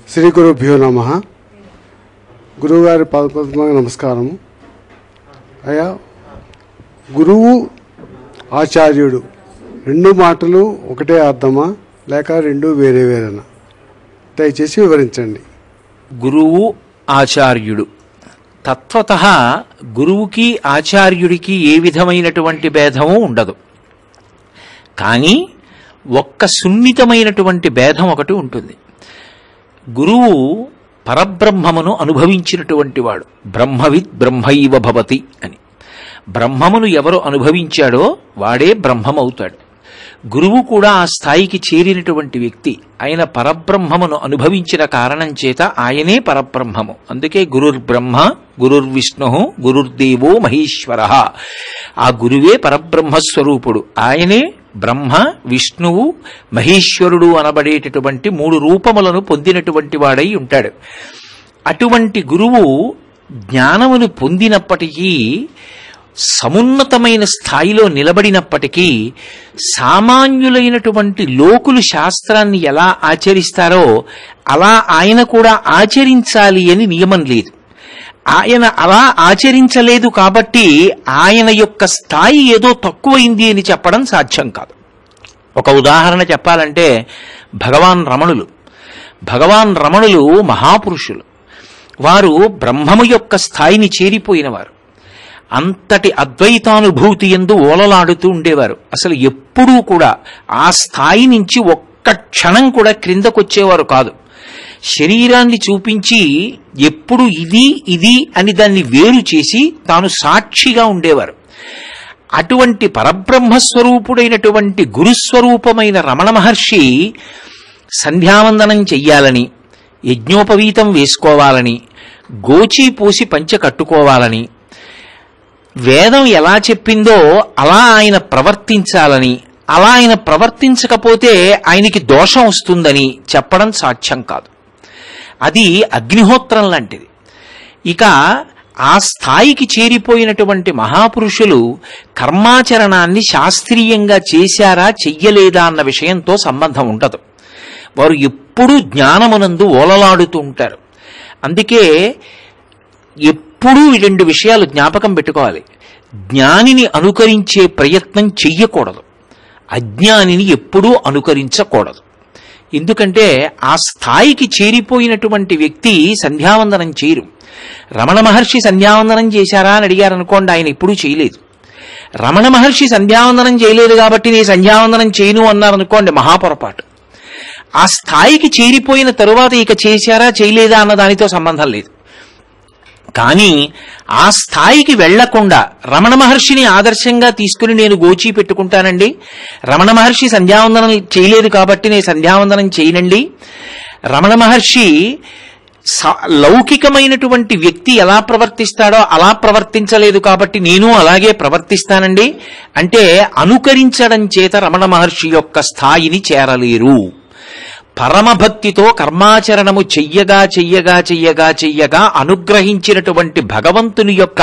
శ్రీ గురుభ్యో నమ గురువుగారి పదపద్మకు నమస్కారము అయ్యా గురువు ఆచార్యుడు రెండు మాటలు ఒకటే అర్థమా లేక రెండు వేరే వేరేనా దయచేసి వివరించండి గురువు ఆచార్యుడు తత్వత గురువుకి ఆచార్యుడికి ఏ విధమైనటువంటి భేదము ఉండదు కానీ ఒక్క సున్నితమైనటువంటి భేదం ఒకటి ఉంటుంది గురువు పరబ్రహ్మమును అనుభవించినటువంటి వాడు బ్రహ్మవిత్ బ్రహ్మైవ భవతి అని బ్రహ్మమును ఎవరు అనుభవించాడో వాడే బ్రహ్మమవుతాడు గురువు కూడా ఆ స్థాయికి చేరినటువంటి వ్యక్తి ఆయన పరబ్రహ్మమును అనుభవించిన కారణం చేత ఆయనే పరబ్రహ్మము అందుకే గురుర్బ్రహ్మ గురుర్విష్ణు గురుర్దేవో మహేశ్వర ఆ గురువే పరబ్రహ్మస్వరూపుడు ఆయనే బ్రహ్మ విష్ణువు మహేశ్వరుడు అనబడేటటువంటి మూడు రూపములను పొందినటువంటి వాడై ఉంటాడు అటువంటి గురువు జ్ఞానమును పొందినప్పటికీ సమున్నతమైన స్థాయిలో నిలబడినప్పటికీ సామాన్యులైనటువంటి లోకులు శాస్త్రాన్ని ఎలా ఆచరిస్తారో అలా ఆయన కూడా ఆచరించాలి అని నియమం లేదు ఆయన అలా ఆచరించలేదు కాబట్టి ఆయన యొక్క స్థాయి ఏదో తక్కువైంది అని చెప్పడం సాధ్యం కాదు ఒక ఉదాహరణ చెప్పాలంటే భగవాన్ రమణులు భగవాన్ రమణులు మహాపురుషులు వారు బ్రహ్మము యొక్క స్థాయిని చేరిపోయినవారు అంతటి అద్వైతానుభూతి ఎందు ఓలలాడుతూ ఉండేవారు అసలు ఎప్పుడూ కూడా ఆ స్థాయి నుంచి ఒక్క క్షణం కూడా క్రిందకొచ్చేవారు కాదు శరీరాన్ని చూపించి ఎప్పుడు ఇది ఇది అని దాన్ని వేరు చేసి తాను సాక్షిగా ఉండేవారు అటువంటి పరబ్రహ్మస్వరూపుడైనటువంటి గురుస్వరూపమైన రమణ మహర్షి సంధ్యావందనం చెయ్యాలని యజ్ఞోపవీతం వేసుకోవాలని గోచీ పూసి పంచె కట్టుకోవాలని వేదం ఎలా చెప్పిందో అలా ఆయన ప్రవర్తించాలని అలా ఆయన ప్రవర్తించకపోతే ఆయనకి దోషం వస్తుందని చెప్పడం సాధ్యం కాదు అది అగ్నిహోత్రం లాంటిది ఇక ఆ స్థాయికి చేరిపోయినటువంటి మహాపురుషులు కర్మాచరణాన్ని శాస్త్రీయంగా చేశారా చెయ్యలేదా అన్న విషయంతో సంబంధం ఉండదు వారు ఎప్పుడూ జ్ఞానమునందు ఓలలాడుతూ ఉంటారు అందుకే ఎప్పుడూ ఈ రెండు విషయాలు జ్ఞాపకం పెట్టుకోవాలి జ్ఞానిని అనుకరించే ప్రయత్నం చెయ్యకూడదు అజ్ఞానిని ఎప్పుడూ అనుకరించకూడదు ఎందుకంటే ఆ స్థాయికి చేరిపోయినటువంటి వ్యక్తి సంధ్యావందనం చేయరు రమణ మహర్షి సంధ్యావందనం చేశారా అని అడిగారు అనుకోండి ఆయన ఎప్పుడూ చేయలేదు రమణ మహర్షి సంధ్యావందనం చేయలేదు కాబట్టి నేను సంధ్యావందనం చేయను అన్నారనుకోండి మహాపొరపాటు ఆ స్థాయికి చేరిపోయిన తరువాత ఇక చేశారా చేయలేదా అన్న దానితో సంబంధం లేదు కానీ ఆ స్థాయికి వెళ్లకుండా రమణ మహర్షిని ఆదర్శంగా తీసుకుని నేను గోచీ పెట్టుకుంటానండి రమణ మహర్షి సంధ్యావందనం చేయలేదు కాబట్టి నేను సంధ్యావందనం చేయనండి రమణ మహర్షి స- లౌకికమైనటువంటి వ్యక్తి ఎలా ప్రవర్తిస్తాడో అలా ప్రవర్తించలేదు కాబట్టి నేను అలాగే ప్రవర్తిస్తానండి అంటే అనుకరించడం చేత రమణ మహర్షి యొక్క స్థాయిని చేరలేరు పరమభక్తితో కర్మాచరణము చెయ్యగా చెయ్యగా చెయ్యగా చెయ్యగా అనుగ్రహించినటువంటి భగవంతుని యొక్క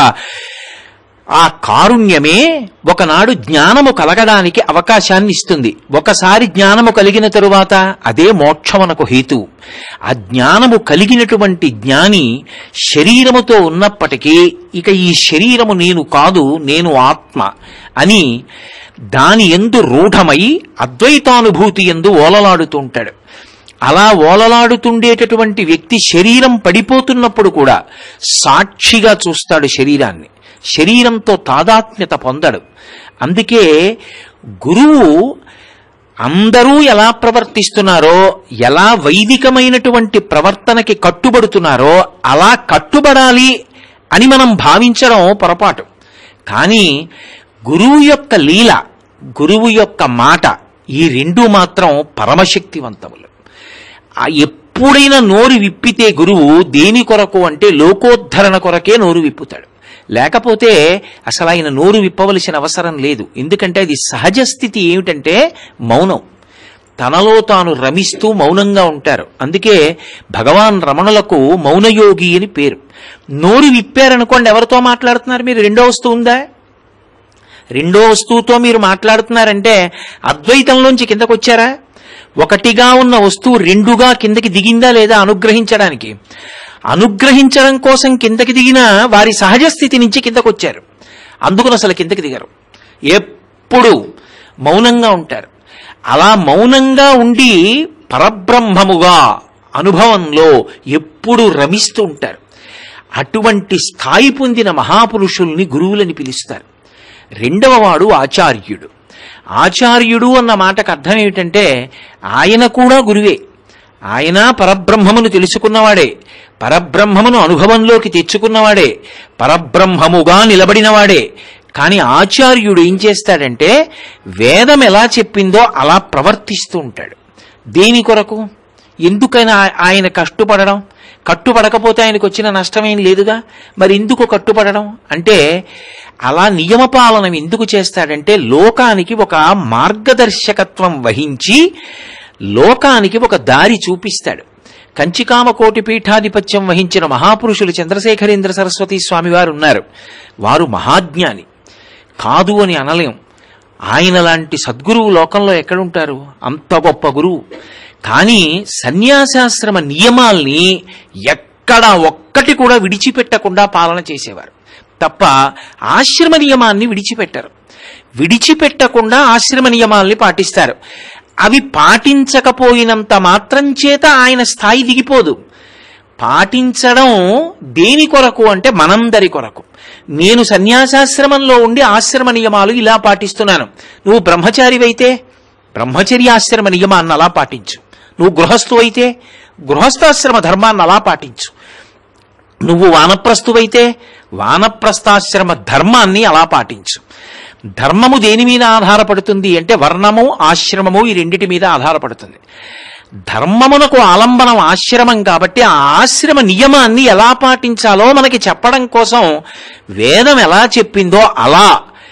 ఆ కారుణ్యమే ఒకనాడు జ్ఞానము కలగడానికి అవకాశాన్ని ఇస్తుంది ఒకసారి జ్ఞానము కలిగిన తరువాత అదే మోక్షమునకు హేతు ఆ జ్ఞానము కలిగినటువంటి జ్ఞాని శరీరముతో ఉన్నప్పటికీ ఇక ఈ శరీరము నేను కాదు నేను ఆత్మ అని దాని ఎందు రూఢమై అద్వైతానుభూతి ఎందు ఓలలాడుతూ ఉంటాడు అలా ఓలలాడుతుండేటటువంటి వ్యక్తి శరీరం పడిపోతున్నప్పుడు కూడా సాక్షిగా చూస్తాడు శరీరాన్ని శరీరంతో తాదాత్మ్యత పొందడు అందుకే గురువు అందరూ ఎలా ప్రవర్తిస్తున్నారో ఎలా వైదికమైనటువంటి ప్రవర్తనకి కట్టుబడుతున్నారో అలా కట్టుబడాలి అని మనం భావించడం పొరపాటు కానీ గురువు యొక్క లీల గురువు యొక్క మాట ఈ రెండు మాత్రం పరమశక్తివంతములు ఆ ఎప్పుడైనా నోరు విప్పితే గురువు దేని కొరకు అంటే లోకోద్ధరణ కొరకే నోరు విప్పుతాడు లేకపోతే అసలు ఆయన నోరు విప్పవలసిన అవసరం లేదు ఎందుకంటే అది సహజ స్థితి ఏమిటంటే మౌనం తనలో తాను రమిస్తూ మౌనంగా ఉంటారు అందుకే భగవాన్ రమణులకు మౌనయోగి అని పేరు నోరు విప్పారనుకోండి ఎవరితో మాట్లాడుతున్నారు మీరు రెండో వస్తువు ఉందా రెండో వస్తువుతో మీరు మాట్లాడుతున్నారంటే అద్వైతంలోంచి కిందకు వచ్చారా ఒకటిగా ఉన్న వస్తువు రెండుగా కిందకి దిగిందా లేదా అనుగ్రహించడానికి అనుగ్రహించడం కోసం కిందకి దిగిన వారి సహజ స్థితి నుంచి కిందకు వచ్చారు అందుకుని అసలు కిందకి దిగరు ఎప్పుడు మౌనంగా ఉంటారు అలా మౌనంగా ఉండి పరబ్రహ్మముగా అనుభవంలో ఎప్పుడు రమిస్తూ ఉంటారు అటువంటి స్థాయి పొందిన మహాపురుషుల్ని గురువులని పిలుస్తారు రెండవ వాడు ఆచార్యుడు ఆచార్యుడు అన్న మాటకు అర్థం ఏమిటంటే ఆయన కూడా గురువే ఆయన పరబ్రహ్మమును తెలుసుకున్నవాడే పరబ్రహ్మమును అనుభవంలోకి తెచ్చుకున్నవాడే పరబ్రహ్మముగా నిలబడినవాడే కానీ ఆచార్యుడు ఏం చేస్తాడంటే వేదం ఎలా చెప్పిందో అలా ప్రవర్తిస్తూ ఉంటాడు దేని కొరకు ఎందుకైనా ఆ- ఆయన కట్టుపడడం కట్టుపడకపోతే ఆయనకు వచ్చిన నష్టమేం లేదుగా మరి ఎందుకు కట్టుపడడం అంటే అలా నియమపాలనం ఎందుకు చేస్తాడంటే లోకానికి ఒక మార్గదర్శకత్వం వహించి లోకానికి ఒక దారి చూపిస్తాడు కంచికామ కోటి పీఠాధిపత్యం వహించిన మహాపురుషులు చంద్రశేఖరేంద్ర సరస్వతి స్వామి వారు ఉన్నారు వారు మహాజ్ఞాని కాదు అని అనలేం ఆయన లాంటి సద్గురువు లోకంలో ఎక్కడుంటారు అంత గొప్ప గురువు కానీ సన్యాసాశ్రమ నియమాల్ని ఎక్కడా ఒక్కటి కూడా విడిచిపెట్టకుండా పాలన చేసేవారు తప్ప ఆశ్రమ నియమాన్ని విడిచిపెట్టరు విడిచిపెట్టకుండా ఆశ్రమ నియమాల్ని పాటిస్తారు అవి పాటించకపోయినంత మాత్రం చేత ఆయన స్థాయి దిగిపోదు పాటించడం దేని కొరకు అంటే మనందరి కొరకు నేను సన్యాసాశ్రమంలో ఉండి ఆశ్రమ నియమాలు ఇలా పాటిస్తున్నాను నువ్వు బ్రహ్మచారివైతే బ్రహ్మచర్యాశ్రమ నియమాన్ని అలా పాటించు నువ్వు గృహస్థు అయితే గృహస్థాశ్రమ ధర్మాన్ని అలా పాటించు నువ్వు వానప్రస్థువైతే వానప్రస్థాశ్రమ ధర్మాన్ని అలా పాటించు ధర్మము దేని మీద ఆధారపడుతుంది అంటే వర్ణము ఆశ్రమము ఈ రెండిటి మీద ఆధారపడుతుంది ధర్మమునకు ఆలంబనం ఆశ్రమం కాబట్టి ఆ ఆశ్రమ నియమాన్ని ఎలా పాటించాలో మనకి చెప్పడం కోసం వేదం ఎలా చెప్పిందో అలా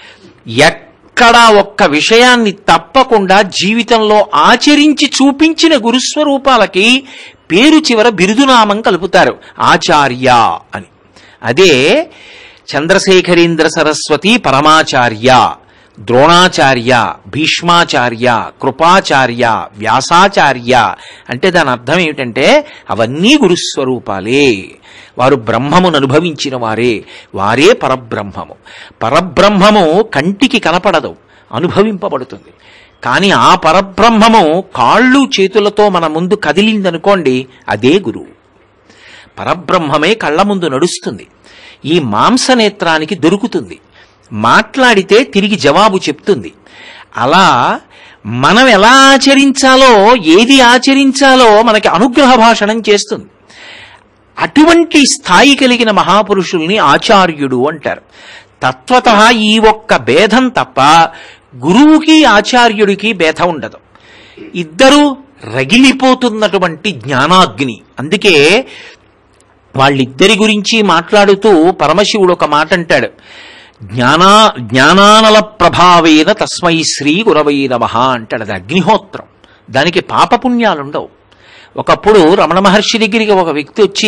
ఎక్కడా ఒక్క విషయాన్ని తప్పకుండా జీవితంలో ఆచరించి చూపించిన గురుస్వరూపాలకి పేరు చివర బిరుదునామం కలుపుతారు ఆచార్య అని అదే చంద్రశేఖరేంద్ర సరస్వతి పరమాచార్య ద్రోణాచార్య భీష్మాచార్య కృపాచార్య వ్యాసాచార్య అంటే దాని అర్థం ఏమిటంటే అవన్నీ గురుస్వరూపాలే వారు బ్రహ్మమును అనుభవించిన వారే వారే పరబ్రహ్మము పరబ్రహ్మము కంటికి కనపడదు అనుభవింపబడుతుంది కానీ ఆ పరబ్రహ్మము కాళ్ళు చేతులతో మన ముందు కదిలిందనుకోండి అదే గురువు పరబ్రహ్మమే కళ్ళ ముందు నడుస్తుంది ఈ మాంసనేత్రానికి దొరుకుతుంది మాట్లాడితే తిరిగి జవాబు చెప్తుంది అలా మనం ఎలా ఆచరించాలో ఏది ఆచరించాలో మనకి అనుగ్రహ భాషణం చేస్తుంది అటువంటి స్థాయి కలిగిన మహాపురుషుల్ని ఆచార్యుడు అంటారు తత్వత ఈ ఒక్క భేదం తప్ప గురువుకి ఆచార్యుడికి భేదం ఉండదు ఇద్దరూ రగిలిపోతున్నటువంటి జ్ఞానాగ్ని అందుకే వాళ్ళిద్దరి గురించి మాట్లాడుతూ పరమశివుడు ఒక మాట అంటాడు జ్ఞానా జ్ఞానానల ప్రభావేన తస్మై శ్రీ గురవై నమ అంటాడు అది అగ్నిహోత్రం దానికి పాపపుణ్యాలుండవు ఒకప్పుడు రమణ మహర్షి దగ్గరికి ఒక వ్యక్తి వచ్చి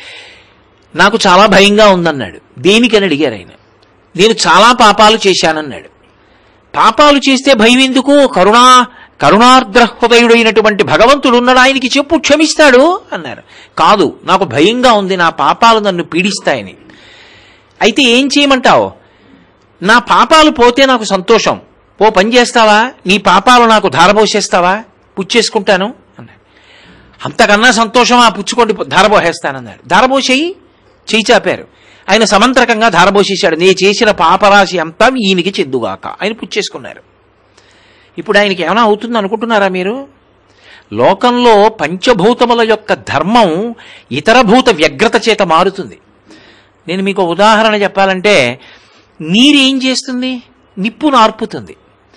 నాకు చాలా భయంగా ఉందన్నాడు దేనికని అడిగారు ఆయన నేను చాలా పాపాలు చేశానన్నాడు పాపాలు చేస్తే భయం ఎందుకు కరుణా కరుణార్ద్ర హృదయుడైనటువంటి భగవంతుడు ఉన్నాడు ఆయనకి చెప్పు క్షమిస్తాడు అన్నారు కాదు నాకు భయంగా ఉంది నా పాపాలు నన్ను పీడిస్తాయని అయితే ఏం చేయమంటావు నా పాపాలు పోతే నాకు సంతోషం ఓ పని చేస్తావా నీ పాపాలు నాకు ధారపోసేస్తావా పుచ్చేసుకుంటాను అన్నాడు అంతకన్నా సంతోషం ఆ పుచ్చుకోండి ధారపోసేస్తానన్నాడు ధారపోసేయి చేయి చాపారు ఆయన సమంత్రకంగా ధారపోసేశాడు నే చేసిన పాపరాశి అంతా ఈయనకి చెద్దుగాక ఆయన పుచ్చేసుకున్నారు ఇప్పుడు ఆయనకి ఏమైనా అవుతుంది అనుకుంటున్నారా మీరు లోకంలో పంచభూతముల యొక్క ధర్మం ఇతర భూత వ్యగ్రత చేత మారుతుంది నేను మీకు ఒక ఉదాహరణ చెప్పాలంటే నీరు ఏం చేస్తుంది నిప్పు నార్పుతుంది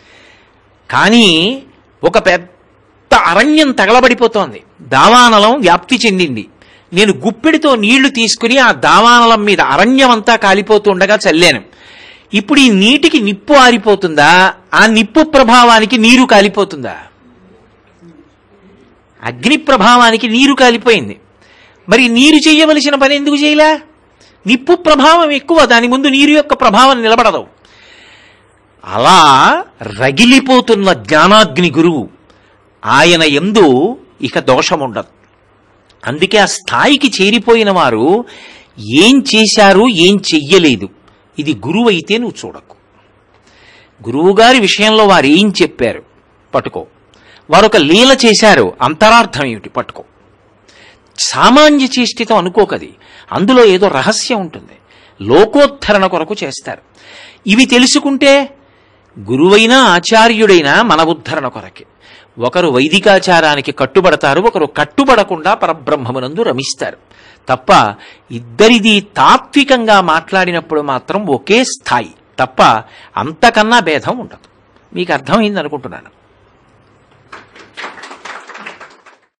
కానీ ఒక పెద్ద అరణ్యం తగలబడిపోతోంది దావానలం వ్యాప్తి చెందింది నేను గుప్పెడితో నీళ్లు తీసుకుని ఆ దావానలం మీద అరణ్యం అంతా కాలిపోతుండగా చల్లాను ఇప్పుడు ఈ నీటికి నిప్పు ఆరిపోతుందా ఆ నిప్పు ప్రభావానికి నీరు కాలిపోతుందా అగ్ని ప్రభావానికి నీరు కాలిపోయింది మరి నీరు చేయవలసిన పని ఎందుకు చేయలే నిప్పు ప్రభావం ఎక్కువ దాని ముందు నీరు యొక్క ప్రభావం నిలబడదు అలా రగిలిపోతున్న జ్ఞానాగ్ని గురువు ఆయన ఎందు ఇక దోషముండదు అందుకే ఆ స్థాయికి చేరిపోయిన వారు ఏం చేశారు ఏం చెయ్యలేదు ఇది గురువు అయితే నువ్వు చూడకు గురువుగారి విషయంలో వారు ఏం చెప్పారు పట్టుకో వారు ఒక లీల చేశారు అంతరార్థం ఏమిటి పట్టుకో సామాన్య చేష్టితం అనుకోకది అందులో ఏదో రహస్యం ఉంటుంది లోకోద్ధరణ కొరకు చేస్తారు ఇవి తెలుసుకుంటే గురువైనా ఆచార్యుడైనా మన ఉద్ధరణ కొరకే ఒకరు వైదికాచారానికి కట్టుబడతారు ఒకరు కట్టుబడకుండా పరబ్రహ్మమునందు రమిస్తారు తప్ప ఇద్దరిది తాత్వికంగా మాట్లాడినప్పుడు మాత్రం ఒకే స్థాయి తప్ప అంతకన్నా భేదం ఉండదు మీకు అర్థమైంది అనుకుంటున్నాను